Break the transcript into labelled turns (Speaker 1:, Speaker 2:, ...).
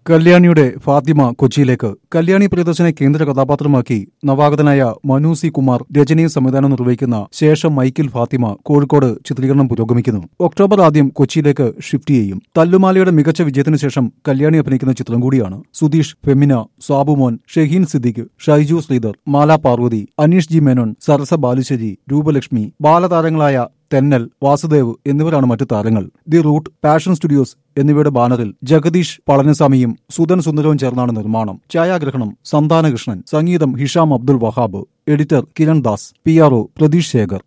Speaker 1: കല്യാണിയുടെ ഫാത്തിമ കൊച്ചിയിലേക്ക് കല്യാണി പ്രിയദർശനെ കേന്ദ്ര കഥാപാത്രമാക്കി നവാഗതനായ മനു സി കുമാർ രചനയും സംവിധാനം നിർവഹിക്കുന്ന ശേഷം മൈക്കിൽ ഫാത്തിമ കോഴിക്കോട് ചിത്രീകരണം പുരോഗമിക്കുന്നു ഒക്ടോബർ ആദ്യം കൊച്ചിയിലേക്ക് ഷിഫ്റ്റ് ചെയ്യും തല്ലുമാലയുടെ മികച്ച വിജയത്തിനു ശേഷം കല്യാണി അഭിനയിക്കുന്ന ചിത്രം കൂടിയാണ് സുധീഷ് ഫെമിന സാബുമോൻ ഷഹീൻ സിദ്ദിഖ് ഷൈജു ശ്രീധർ മാല പാർവതി അനീഷ് ജി മേനോൻ സരസ ബാലുശ്ശേരി രൂപലക്ഷ്മി ബാലതാരങ്ങളായ തെന്നൽ വാസുദേവ് എന്നിവരാണ് മറ്റു താരങ്ങൾ ദി റൂട്ട് പാഷൻ സ്റ്റുഡിയോസ് എന്നിവയുടെ ബാനറിൽ ജഗദീഷ് പളനിസ്വാമിയും സുധൻ സുന്ദരവും ചേർന്നാണ് നിർമ്മാണം ഛായാഗ്രഹണം സന്താനകൃഷ്ണൻ സംഗീതം Hesham Abdul Wahab editor Kiran Das P R O Pratheesh Shekhar